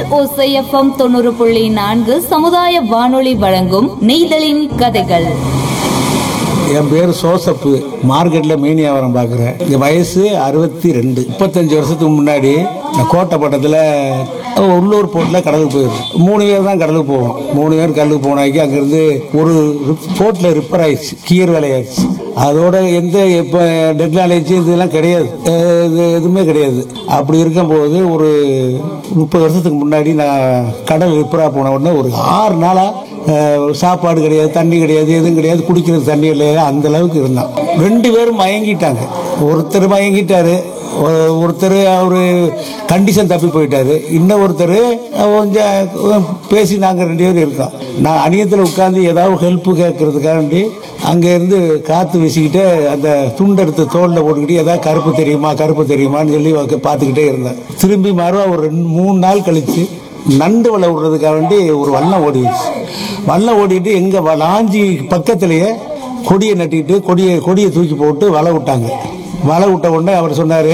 ஓசைஎஃப்எம் தொண்ணூறு புள்ளி நான்கு சமுதாய வானொலி வழங்கும் நெய்தலின் கதைகள் என் பேர் சோசப்பு மார்க்கெட்டில் மீன் வியாபாரம் பார்க்குறேன் என் வயசு அறுபத்தி ரெண்டு முப்பத்தஞ்சு வருஷத்துக்கு முன்னாடி நான் கோட்டைப்பட்டத்தில் உள்ளூர் போட்டில் கடலுக்கு போயிடும் மூணு பேர் தான் கடலுக்கு போவோம் மூணு பேர் கடலுக்கு போனாக்கி அங்கேருந்து ஒரு போட்டில் ரிப்பேர் ஆயிடுச்சு கீர் வேலையாயிடுச்சு அதோட எந்த இப்போ டெக்னாலஜி இதெல்லாம் கிடையாது அஹ் இது எதுவுமே கிடையாது அப்படி இருக்கும்போது ஒரு முப்பது வருஷத்துக்கு முன்னாடி நான் கடல் ரிப்பேராக போன உடனே ஒரு ஆறு நாளாக அஹ் சாப்பாடு கிடையாது தண்ணி கிடையாது எதுவும் கிடையாது குடிக்கிறது தண்ணி இல்லை அந்த அளவுக்கு இருந்தான் ரெண்டு பேரும் மயங்கிட்டாங்க ஒருத்தர் மயங்கிட்டாரு ஒ- ஒருத்தர் அவர் கண்டிஷன் தப்பி போயிட்டாரு இன்னும் ஒருத்தர் கொஞ்சம் பேசி நாங்கள் ரெண்டு பேரும் இருக்கோம் நான் அணியத்தில் உட்காந்து ஏதாவது ஹெல்ப் கேட்கறதுக்காண்டி அங்கேருந்து காற்று வீசிக்கிட்டு அந்த துண்டை எடுத்து தோளில் போட்டுக்கிட்டு ஏதாவது கருப்பு தெரியுமா கருப்பு தெரியுமான்னு சொல்லி உக்க- பார்த்துக்கிட்டே இருந்தேன் திரும்பி மறுவா ஒரு ரெண்டு மூணு நாள் கழிச்சு நண்டு வலை விடுறதுக்காக வேண்டி ஒரு வல்லம் ஓடிடுச்சு வல்லம் ஓடிட்டு எங்க வ- லாஞ்சி பக்கத்திலேயே கொடியை நட்டிட்டு கொடியை கொடியை தூக்கி போட்டு வலை விட்டாங்க வலை விட்ட உடனே அவர் சொன்னாரு